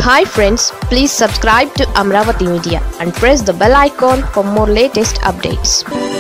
hi friends please subscribe to Amaravati media and press the bell icon for more latest updates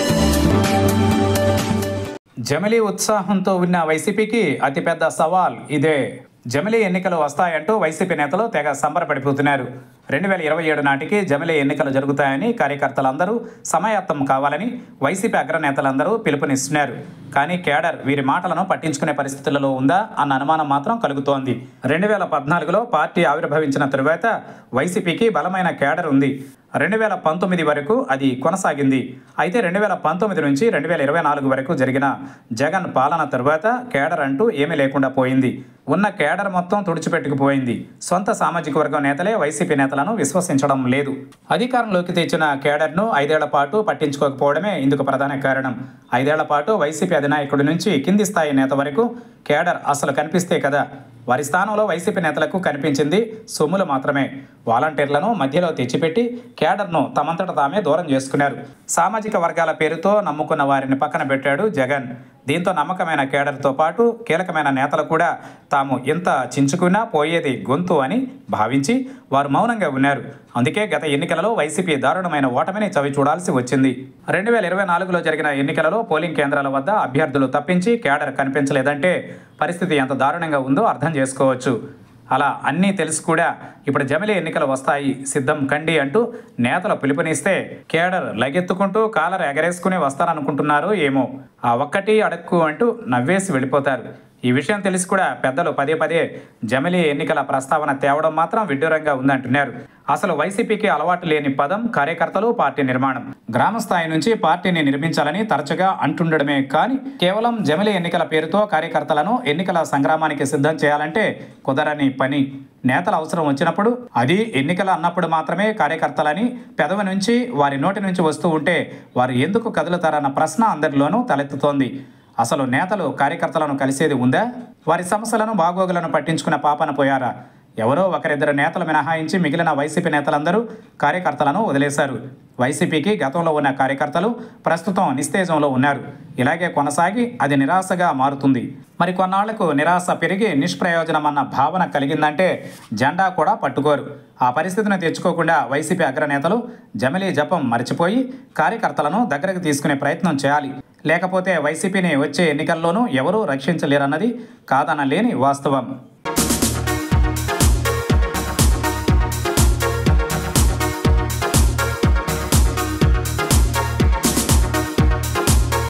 జమిలీ ఉత్సాహంతో ఉన్న వైసీపీకి అతిపెద్ద సవాల్ ఇదే జమిలీ ఎన్నికలు వస్తాయంటూ వైసీపీ నేతలు తెగ సంబరపడిపోతున్నారు రెండు వేల ఇరవై ఏడు నాటికి జమిలీ ఎన్నికలు జరుగుతాయని కార్యకర్తలందరూ సమాయత్తం కావాలని వైసీపీ అగ్రనేతలందరూ పిలుపునిస్తున్నారు కానీ కేడర్ వీరి మాటలను పట్టించుకునే పరిస్థితులలో ఉందా అన్న అనుమానం మాత్రం కలుగుతోంది రెండు వేల పద్నాలుగులో పార్టీ ఆవిర్భవించిన తరువాత వైసీపీకి బలమైన కేడర్ ఉంది రెండు వేల పంతొమ్మిది వరకు అది కొనసాగింది అయితే రెండు వేల పంతొమ్మిది నుంచి రెండు వేల ఇరవై నాలుగు వరకు జరిగిన జగన్ పాలన తరువాత కేడర్ అంటూ ఏమీ లేకుండా పోయింది ఉన్న కేడర్ మొత్తం తుడిచిపెట్టుకుపోయింది సొంత సామాజిక వర్గం నేతలే వైసీపీ నేతలను విశ్వసించడం లేదు అధికారంలోకి తెచ్చిన కేడర్ను ఐదేళ్ల పాటు పట్టించుకోకపోవడమే ఇందుకు ప్రధాన కారణం ఐదేళ్ల పాటు వైసీపీ అధినాయకుడి నుంచి కింది స్థాయి నేత వరకు కేడర్ అసలు కనిపిస్తే కదా వారి స్థానంలో వైసీపీ నేతలకు కనిపించింది సొమ్ములు మాత్రమే వాలంటీర్లను మధ్యలో తెచ్చిపెట్టి కేడర్ను తమంతట తామే దూరం చేసుకున్నారు సామాజిక వర్గాల పేరుతో నమ్ముకున్న వారిని పక్కన పెట్టాడు జగన్ దీంతో నమ్మకమైన కేడర్తో పాటు కీలకమైన నేతలు కూడా తాము ఎంత చించుకున్నా పోయేది గొంతు అని భావించి వారు మౌనంగా ఉన్నారు అందుకే గత ఎన్నికలలో వైసీపీ దారుణమైన ఓటమిని చవి చూడాల్సి వచ్చింది రెండు వేల ఇరవై నాలుగులో జరిగిన ఎన్నికలలో పోలింగ్ కేంద్రాల వద్ద అభ్యర్థులు తప్పించి కేడర్ కనిపించలేదంటే పరిస్థితి ఎంత దారుణంగా ఉందో అర్థం చేసుకోవచ్చు అలా అన్నీ తెలుసు కూడా ఇప్పుడు జమిలీ ఎన్నికలు వస్తాయి సిద్ధం కండి అంటూ నేతలు పిలుపునిస్తే కేడర్ లగెత్తుకుంటూ కాలర్ ఎగరేసుకుని వస్తారనుకుంటున్నారో ఏమో ఆ ఒక్కటి అడక్కు అంటూ నవ్వేసి వెళ్ళిపోతారు ఈ విషయం తెలిసి కూడా పెద్దలు పదే పదే జమిలీ ఎన్నికల ప్రస్తావన తేవడం మాత్రం విడ్డూరంగా ఉందంటున్నారు అసలు వైసీపీకి అలవాటు లేని పదం కార్యకర్తలు పార్టీ నిర్మాణం గ్రామ స్థాయి నుంచి పార్టీని నిర్మించాలని తరచుగా అంటుండడమే కానీ కేవలం జమిలీ ఎన్నికల పేరుతో కార్యకర్తలను ఎన్నికల సంగ్రామానికి సిద్ధం చేయాలంటే కుదరని పని నేతల అవసరం వచ్చినప్పుడు అది ఎన్నికలు అన్నప్పుడు మాత్రమే కార్యకర్తలని పెదవి నుంచి వారి నోటి నుంచి వస్తూ ఉంటే వారు ఎందుకు కదులుతారన్న ప్రశ్న అందరిలోనూ తలెత్తుతోంది అసలు నేతలు కార్యకర్తలను కలిసేది ఉందా వారి సమస్యలను బాగోగులను పట్టించుకున్న పాపన పోయారా ఎవరో ఒకరిద్దరు నేతలు మినహాయించి మిగిలిన వైసీపీ నేతలందరూ కార్యకర్తలను వదిలేశారు వైసీపీకి గతంలో ఉన్న కార్యకర్తలు ప్రస్తుతం నిస్తేజంలో ఉన్నారు ఇలాగే కొనసాగి అది నిరాశగా మారుతుంది మరి కొన్నాళ్లకు నిరాశ పెరిగి నిష్ప్రయోజనం అన్న భావన కలిగిందంటే జెండా కూడా పట్టుకోరు ఆ పరిస్థితిని తెచ్చుకోకుండా వైసీపీ అగ్రనేతలు జమిలీ జపం మర్చిపోయి కార్యకర్తలను దగ్గరకు తీసుకునే ప్రయత్నం చేయాలి లేకపోతే వైసీపీని వచ్చే ఎన్నికల్లోనూ ఎవరూ రక్షించలేరన్నది కాదనలేని వాస్తవం